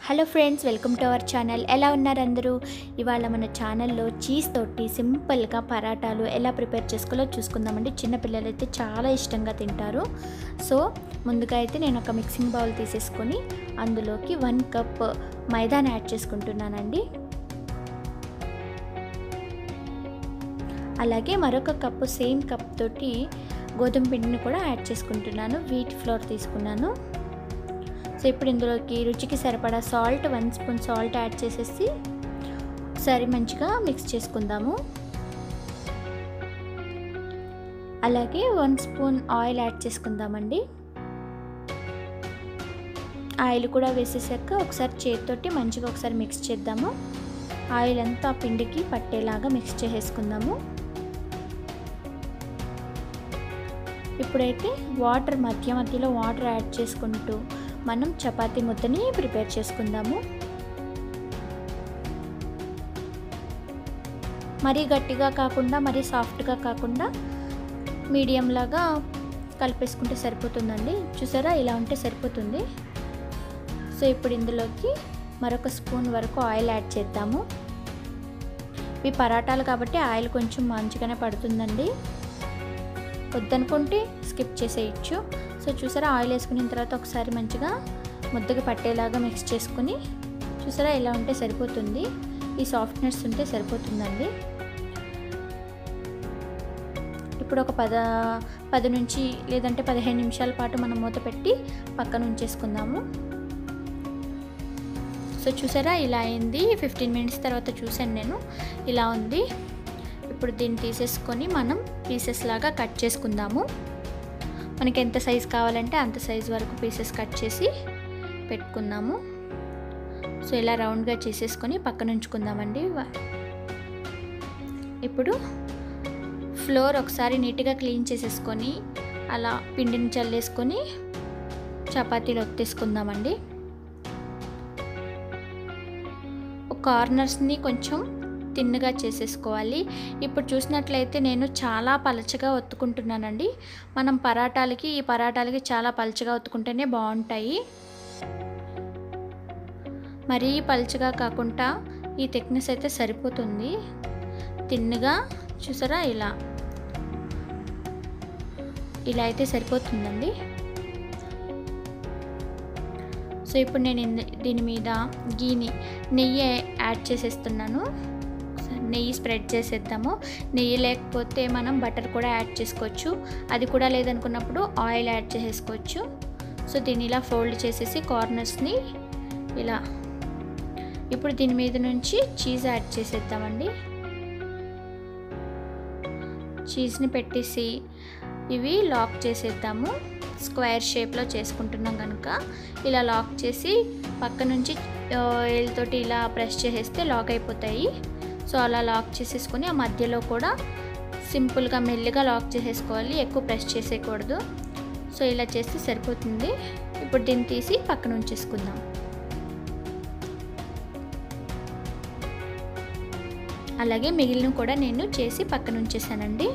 hello friends welcome to our channel ఎలా ఉన్నారు అందరూ ఇవాళ మన ఛానల్లో చీజ్ తోటి సింపుల్గా పరాటాలు ఎలా ప్రిపేర్ చేసుకోవాలో చూసుకుందామండి చిన్నపిల్లలు అయితే చాలా ఇష్టంగా తింటారు సో ముందుగా అయితే నేను ఒక మిక్సింగ్ బౌల్ తీసేసుకొని అందులోకి వన్ కప్ మైదాని యాడ్ చేసుకుంటున్నానండి అలాగే మరొక కప్పు సేమ్ కప్ తోటి గోధుమ పిండిని కూడా యాడ్ చేసుకుంటున్నాను వీట్ ఫ్లోర్ తీసుకున్నాను సో ఇప్పుడు ఇందులోకి రుచికి సరిపడా salt one spoon salt add చేసేసి ఒకసారి మంచిగా మిక్స్ చేసుకుందాము అలాగే వన్ స్పూన్ ఆయిల్ యాడ్ చేసుకుందామండి ఆయిల్ కూడా వేసేసాక ఒకసారి చేతితోటి మంచిగా ఒకసారి మిక్స్ చేద్దాము ఆయిల్ అంతా పిండికి పట్టేలాగా మిక్స్ చేసేసుకుందాము ఇప్పుడైతే వాటర్ మధ్య మధ్యలో వాటర్ యాడ్ చేసుకుంటూ మనం చపాతీ ముద్దని ప్రిపేర్ చేసుకుందాము మరీ గట్టిగా కాకుండా మరీ సాఫ్ట్గా కాకుండా మీడియం లాగా కలిపేసుకుంటే సరిపోతుందండి చూసారా ఇలా ఉంటే సరిపోతుంది సో ఇప్పుడు ఇందులోకి మరొక స్పూన్ వరకు ఆయిల్ యాడ్ చేద్దాము ఇవి పరాటాలు కాబట్టి ఆయిల్ కొంచెం మంచిగానే పడుతుందండి వద్దనుకుంటే స్కిప్ చేసేయచ్చు సో చూసారా ఆయిల్ వేసుకున్న తర్వాత ఒకసారి మంచిగా ముద్దకి పట్టేలాగా మిక్స్ చేసుకుని చూసారా ఇలా ఉంటే సరిపోతుంది ఈ సాఫ్ట్నెస్ ఉంటే సరిపోతుందండి ఇప్పుడు ఒక పద పది నుంచి లేదంటే పదిహేను నిమిషాల పాటు మనం మూత పెట్టి పక్కన ఉంచేసుకుందాము సో చూసారా ఇలా అయింది ఫిఫ్టీన్ మినిట్స్ తర్వాత చూసాను నేను ఇలా ఉంది ఇప్పుడు దీన్ని తీసేసుకొని మనం పీసెస్ లాగా కట్ చేసుకుందాము మనకి ఎంత సైజ్ కావాలంటే అంత సైజ్ వరకు పీసెస్ కట్ చేసి పెట్టుకుందాము సో ఇలా రౌండ్గా చేసేసుకొని పక్కన ఉంచుకుందామండి ఇప్పుడు ఫ్లోర్ ఒకసారి నీట్గా క్లీన్ చేసేసుకొని అలా పిండిని చల్లేసుకొని చపాతీలు ఒత్తేసుకుందామండి కార్నర్స్ని కొంచెం తిన్నగా చేసేసుకోవాలి ఇప్పుడు చూసినట్లయితే నేను చాలా పలచగా ఒత్తుకుంటున్నానండి మనం పరాటాలకి ఈ పరాటాలకి చాలా పలచగా ఒత్తుకుంటేనే బాగుంటాయి మరీ పలచగా కాకుండా ఈ థిక్నెస్ అయితే సరిపోతుంది తిన్నగా చూసారా ఇలా ఇలా అయితే సరిపోతుందండి సో ఇప్పుడు నేను దీని మీద గీని నెయ్యి యాడ్ చేసేస్తున్నాను నెయ్యి స్ప్రెడ్ చేసేద్దాము నెయ్యి లేకపోతే మనం బటర్ కూడా యాడ్ చేసుకోవచ్చు అది కూడా లేదనుకున్నప్పుడు ఆయిల్ యాడ్ చేసేసుకోవచ్చు సో దీన్ని ఇలా ఫోల్డ్ చేసేసి కార్నర్స్ని ఇలా ఇప్పుడు దీని మీద నుంచి చీజ్ యాడ్ చేసేద్దామండి చీజ్ని పెట్టేసి ఇవి లాక్ చేసేద్దాము స్క్వేర్ షేప్లో చేసుకుంటున్నాం కనుక ఇలా లాక్ చేసి పక్క నుంచి ఏళ్ళతోటి ఇలా ప్రెస్ చేసేస్తే లాక్ అయిపోతాయి సో అలా లాక్ చేసేసుకొని ఆ మధ్యలో కూడా సింపుల్గా మెల్లిగా లాక్ చేసేసుకోవాలి ఎక్కువ ప్రెస్ చేసేయకూడదు సో ఇలా చేస్తే సరిపోతుంది ఇప్పుడు దీన్ని తీసి పక్కన ఉంచేసుకుందాం అలాగే మిగిలిన కూడా నేను చేసి పక్కన ఉంచేసానండి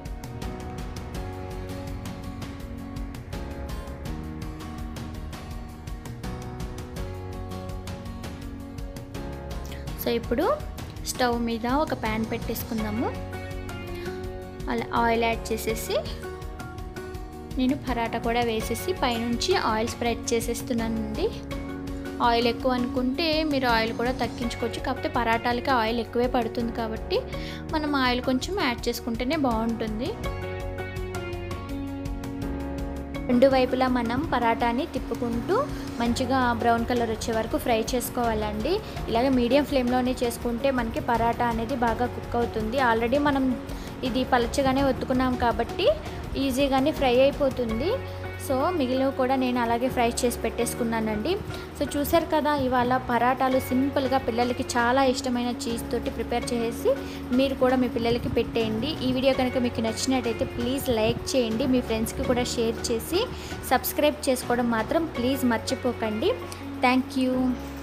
సో ఇప్పుడు స్టవ్ మీద ఒక ప్యాన్ పెట్టేసుకుందాము అలా ఆయిల్ యాడ్ చేసేసి నేను పరాటా కూడా వేసేసి పైనుంచి ఆయిల్ స్ప్రెడ్ చేసేస్తున్నానండి ఆయిల్ ఎక్కువ అనుకుంటే మీరు ఆయిల్ కూడా తగ్గించుకోవచ్చు కాకపోతే పరాటాలకి ఆయిల్ ఎక్కువే పడుతుంది కాబట్టి మనం ఆయిల్ కొంచెం యాడ్ చేసుకుంటేనే బాగుంటుంది రెండు వైపులా మనం పరాటాని తిప్పుకుంటూ మంచిగా బ్రౌన్ కలర్ వచ్చే వరకు ఫ్రై చేసుకోవాలండి ఇలాగ మీడియం ఫ్లేమ్లోనే చేసుకుంటే మనకి పరాటా అనేది బాగా కుక్ అవుతుంది ఆల్రెడీ మనం ఇది పలచగానే ఒత్తుకున్నాం కాబట్టి ఈజీగానే ఫ్రై అయిపోతుంది సో మిగిలిన కూడా నేను అలాగే ఫ్రై చేసి పెట్టేసుకున్నానండి సో చూసారు కదా ఇవాళ పరాటాలు సింపుల్గా పిల్లలకి చాలా ఇష్టమైన చీజ్ తోటి ప్రిపేర్ చేసి మీరు కూడా మీ పిల్లలకి పెట్టేయండి ఈ వీడియో కనుక మీకు నచ్చినట్టయితే ప్లీజ్ లైక్ చేయండి మీ ఫ్రెండ్స్కి కూడా షేర్ చేసి సబ్స్క్రైబ్ చేసుకోవడం మాత్రం ప్లీజ్ మర్చిపోకండి థ్యాంక్ యూ